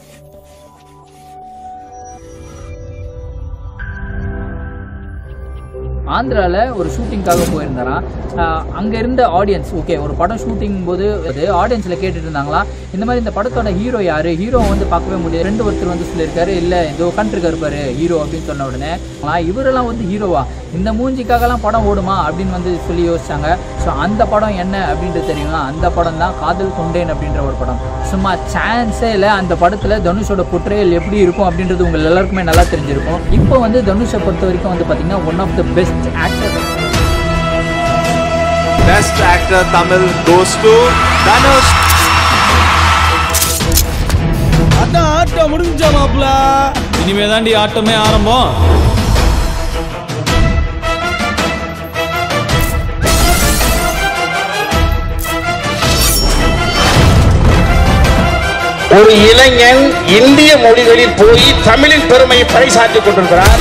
ஆந்திரால ஒரு ஷூட்டிங்காக போயிருந்தாராம் ஆஹ் அங்க இருந்த ஆடியன்ஸ் ஓகே ஒரு படம் ஷூட்டிங் போது அது ஆடியன்ஸ்ல கேட்டுட்டு இருந்தாங்களா இந்த மாதிரி இந்த படத்தோட ஹீரோ யாரு ஹீரோ வந்து பார்க்கவே முடியாது ரெண்டு ஒருத்தர் வந்து சொல்லியிருக்காரு இல்ல இந்த உட்காந்துருக்காரு பாரு ஹீரோ அப்படின்னு சொன்ன உடனே ஆ, இவரெல்லாம் வந்து ஹீரோவா இந்த மூஞ்சிக்காகலாம் படம் ஓடுமா அப்படின்னு வந்து சொல்லி யோசிச்சாங்க ஸோ அந்த படம் என்ன அப்படின்றது தெரியுமா அந்த படம் தான் காதல் கொண்டேன் அப்படின்ற ஒரு படம் சும்மா சான்ஸே இல்லை அந்த படத்தில் தனுஷோட புற்றையல் எப்படி இருக்கும் அப்படின்றது உங்கள் எல்லாருக்குமே நல்லா தெரிஞ்சிருக்கும் இப்போ வந்து தனுஷை பொறுத்த வரைக்கும் வந்து பார்த்தீங்கன்னா one of the best actor Best actor Tamil goes to Dhanush. அதான் ஆட்டம் முடிஞ்சா மாப்ள இனிமே தாண்டி ஆட்டமே ஆரம்பம் ஒரு இளைஞன் இந்திய மொழிகளில் போய் தமிழின் பெருமையை பறைசாற்றிக் கொண்டிருக்கிறார்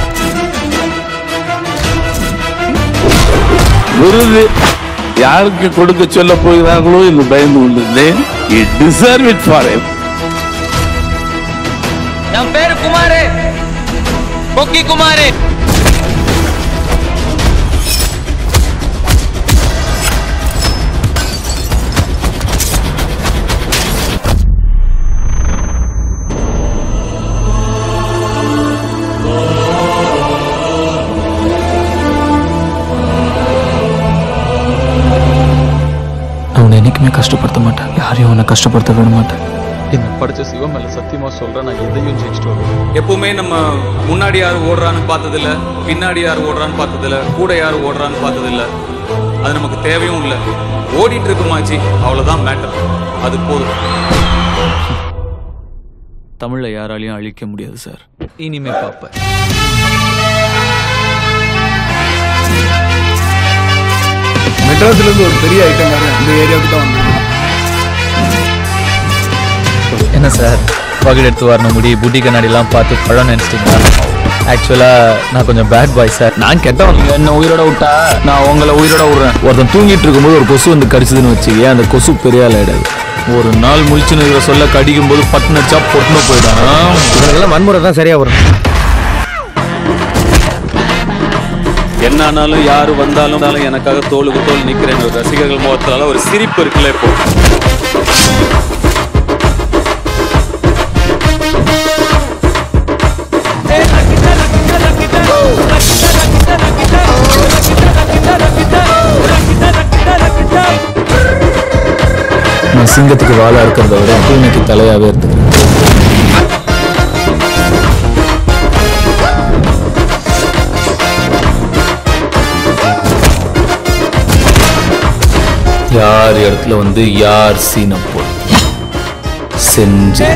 விருது யாருக்கு கொடுக்க சொல்ல போகிறார்களோ என்று பயந்து கொண்டிருந்தேன் இட் டிசர்வ் இட் ஃபார் என் பேரு குமாரு பொக்கி குமாரு அவனை என்னைக்குமே கஷ்டப்படுத்த மாட்டேன் யாரையும் அவனை கஷ்டப்படுத்த விட மாட்டேன் என்ன படிச்ச சிவம் மேல சத்தியமா சொல்றேன் நான் எதையும் ஜெயிச்சுட்டு வருவேன் எப்பவுமே நம்ம முன்னாடி யார் ஓடுறான்னு பார்த்ததில்ல பின்னாடி யார் ஓடுறான்னு பார்த்ததில்ல கூட யார் ஓடுறான்னு பார்த்ததில்ல அது நமக்கு தேவையும் இல்லை ஓடிட்டு இருக்குமாச்சு அவ்வளவுதான் மேட்டர் அது போதும் தமிழை யாராலையும் அழிக்க முடியாது சார் இனிமே பார்ப்பேன் மெட்ராஸ்ல இருந்து ஒரு பெரிய ஐட்டம் வேற இந்த ஏரியாவுக்கு தான் வந்தது என்ன சார் பாக்கெட் எடுத்து வரணும் முடி புட்டி கண்ணாடிலாம் பார்த்து பழம் நினச்சிட்டீங்களா ஆக்சுவலாக நான் கொஞ்சம் பேட் பாய் சார் நான் கெட்டவன் நீங்க என்ன உயிரோட விட்டா நான் உங்களை உயிரோட விடுறேன் ஒருத்தன் தூங்கிட்டு இருக்கும்போது ஒரு கொசு வந்து கடிச்சதுன்னு வச்சுக்கேன் அந்த கொசு பெரிய ஆள் ஆயிடாது ஒரு நாள் முழிச்சுன்னு இருக்கிற சொல்ல கடிக்கும் போது பட்டு நச்சா பொட்டுன்னு போயிடும் இவனுக்கெல்லாம் வன்முறை தான் சரியா வரும் என்ன ஆனாலும் யாரு வந்தாலும் வந்தாலும் எனக்காக தோளுக்கு தோல் நிக்கிறேன் ரசிகர்கள் முகத்தால ஒரு சிரிப்பு இருக்குல்ல இப்போ நான் சிங்கத்துக்கு வாழா இருக்கிறத விட பூனைக்கு தலையாவே இருந்துக்கிறேன் யார் இடத்துல வந்து யார் சீனம் போல் செஞ்சு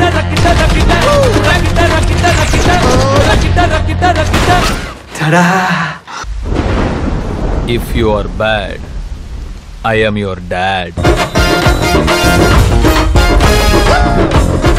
if you are bad I am your date